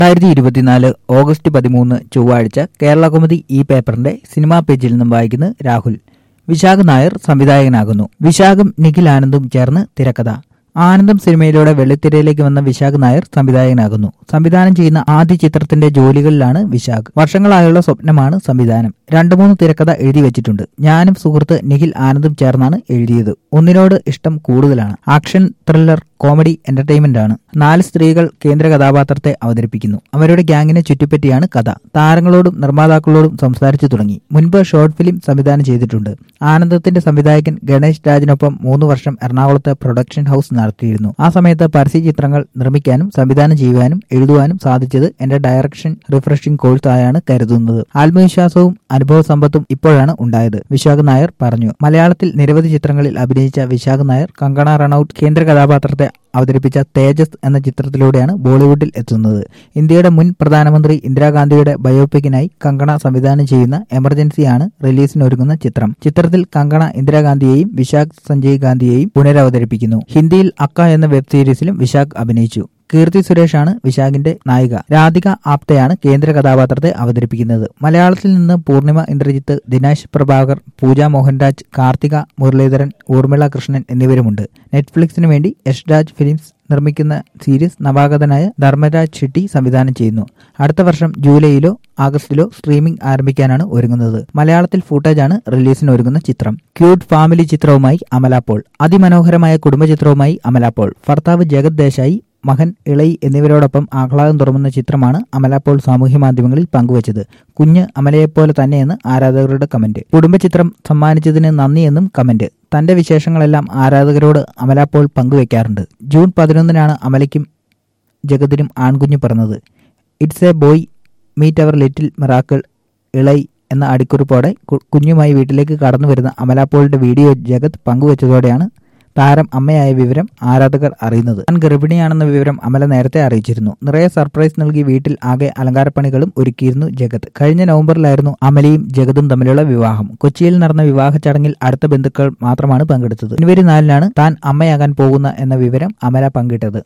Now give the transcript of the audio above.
രണ്ടായിരത്തി ഇരുപത്തിനാല് ഓഗസ്റ്റ് പതിമൂന്ന് ചൊവ്വാഴ്ച കേരളകൗമുദി ഈ പേപ്പറിന്റെ സിനിമാ പേജിൽ നിന്നും വായിക്കുന്നു രാഹുൽ വിശാഖ് നായർ സംവിധായകനാകുന്നു വിശാഖും നിഖിൽ ആനന്ദും ചേർന്ന് തിരക്കഥ ആനന്ദം സിനിമയിലൂടെ വെള്ളിത്തിരയിലേക്ക് വന്ന വിശാഖ് നായർ സംവിധായകനാകുന്നു സംവിധാനം ചെയ്യുന്ന ആദ്യ ചിത്രത്തിന്റെ ജോലികളിലാണ് വിശാഖ് വർഷങ്ങളായുള്ള സ്വപ്നമാണ് സംവിധാനം രണ്ടു മൂന്ന് തിരക്കഥ എഴുതി വെച്ചിട്ടുണ്ട് ഞാനും സുഹൃത്ത് നിഖിൽ ആനന്ദും ചേർന്നാണ് എഴുതിയത് ഒന്നിനോട് ഇഷ്ടം കൂടുതലാണ് ആക്ഷൻ ത്രില്ലർ കോമഡി എന്റർടൈൻമെന്റ് ആണ് നാല് സ്ത്രീകൾ കേന്ദ്ര കഥാപാത്രത്തെ അവതരിപ്പിക്കുന്നു അവരുടെ ഗ്യാങ്ങിനെ ചുറ്റിപ്പറ്റിയാണ് കഥ താരങ്ങളോടും നിർമ്മാതാക്കളോടും സംസാരിച്ചു തുടങ്ങി മുൻപ് ഷോർട്ട് ഫിലിം സംവിധാനം ചെയ്തിട്ടുണ്ട് ആനന്ദത്തിന്റെ സംവിധായകൻ ഗണേഷ് രാജിനൊപ്പം മൂന്ന് വർഷം എറണാകുളത്ത് പ്രൊഡക്ഷൻ ഹൗസ് നടത്തിയിരുന്നു ആ സമയത്ത് പരസ്യ ചിത്രങ്ങൾ നിർമ്മിക്കാനും സംവിധാനം ചെയ്യുവാനും എഴുതുവാനും സാധിച്ചത് എന്റെ ഡയറക്ഷൻ റിഫ്രഷിംഗ് കോഴ്സ് ആയാണ് കരുതുന്നത് ആത്മവിശ്വാസവും അനുഭവ സമ്പത്തും ഇപ്പോഴാണ് ഉണ്ടായത് വിശാഖ് നായർ പറഞ്ഞു മലയാളത്തിൽ നിരവധി ചിത്രങ്ങളിൽ അഭിനയിച്ച വിശാഖ് നായർ കങ്കണ റണൌട്ട് കേന്ദ്ര കഥാപാത്രത്തെ അവതരിപ്പിച്ച തേജസ് എന്ന ചിത്രത്തിലൂടെയാണ് ബോളിവുഡിൽ എത്തുന്നത് ഇന്ത്യയുടെ മുൻ പ്രധാനമന്ത്രി ഇന്ദിരാഗാന്ധിയുടെ ബയോപിക്കിനായി കങ്കണ സംവിധാനം ചെയ്യുന്ന എമർജൻസിയാണ് റിലീസിനൊരുങ്ങുന്ന ചിത്രം ചിത്രത്തിൽ കങ്കണ ഇന്ദിരാഗാന്ധിയെയും വിശാഖ് സഞ്ജയ് ഗാന്ധിയെയും പുനരവതരിപ്പിക്കുന്നു ഹിന്ദിയിൽ അക്ക എന്ന വെബ് സീരീസിലും വിശാഖ് അഭിനയിച്ചു കീർത്തി സുരേഷാണ് വിശാഖിന്റെ നായിക രാധിക ആപ്തയാണ് കേന്ദ്ര കഥാപാത്രത്തെ അവതരിപ്പിക്കുന്നത് മലയാളത്തിൽ നിന്ന് പൂർണിമ ഇന്ദ്രജിത്ത് ദിനേശ് പ്രഭാകർ പൂജ മോഹൻരാജ് കാർത്തിക മുരളീധരൻ ഊർമിള കൃഷ്ണൻ എന്നിവരുമുണ്ട് നെറ്റ്ഫ്ലിക്സിന് വേണ്ടി യഷ് രാജ് ഫിലിംസ് നിർമ്മിക്കുന്ന സീരീസ് നവാഗതനായ ധർമ്മരാജ് ഷെട്ടി സംവിധാനം ചെയ്യുന്നു അടുത്ത വർഷം ജൂലൈയിലോ ആഗസ്റ്റിലോ സ്ട്രീമിംഗ് ആരംഭിക്കാനാണ് ഒരുങ്ങുന്നത് മലയാളത്തിൽ ഫൂട്ടേജാണ് റിലീസിന് ഒരുങ്ങുന്ന ചിത്രം ക്യൂട്ട് ഫാമിലി ചിത്രവുമായി അമലാപോൾ അതിമനോഹരമായ കുടുംബ ചിത്രവുമായി അമലാപോൾ ഭർത്താവ് ജഗത് ദേശായി മകൻ ഇളയി എന്നിവരോടൊപ്പം ആഹ്ലാദം തുറമുന്ന ചിത്രമാണ് അമലാപ്പോൾ സാമൂഹ്യ മാധ്യമങ്ങളിൽ പങ്കുവച്ചത് കുഞ്ഞ് അമലയെപ്പോലെ തന്നെയെന്ന് ആരാധകരുടെ കമന്റ് കുടുംബചിത്രം സമ്മാനിച്ചതിന് നന്ദിയെന്നും കമന്റ് തന്റെ വിശേഷങ്ങളെല്ലാം ആരാധകരോട് അമലാപ്പോൾ പങ്കുവെക്കാറുണ്ട് ജൂൺ പതിനൊന്നിനാണ് അമലയ്ക്കും ജഗതിനും ആൺകുഞ്ഞ് പിറന്നത് it's a boy meet our little miracle Ilayi എന്ന അടിക്കുറിപ്പോടെ കുഞ്ഞുമായി വീട്ടിലേക്ക് കടന്നു വരുന്ന അമലാപ്പോളിന്റെ വീഡിയോ ജഗത് പങ്കുവച്ചതോടെയാണ് താരം അമ്മയായ വിവരം ആരാധകർ അറിയുന്നത് താൻ ഗർഭിണിയാണെന്ന വിവരം അമല നേരത്തെ അറിയിച്ചിരുന്നു നിറയെ സർപ്രൈസ് നൽകി വീട്ടിൽ ആകെ അലങ്കാരപ്പണികളും ഒരുക്കിയിരുന്നു ജഗത് കഴിഞ്ഞ നവംബറിലായിരുന്നു അമലയും ജഗതും തമ്മിലുള്ള വിവാഹം കൊച്ചിയിൽ നടന്ന വിവാഹ ചടങ്ങിൽ അടുത്ത ബന്ധുക്കൾ മാത്രമാണ് പങ്കെടുത്തത് ജനുവരി നാലിനാണ് താൻ അമ്മയാകാൻ പോകുന്ന എന്ന വിവരം അമല പങ്കിട്ടത്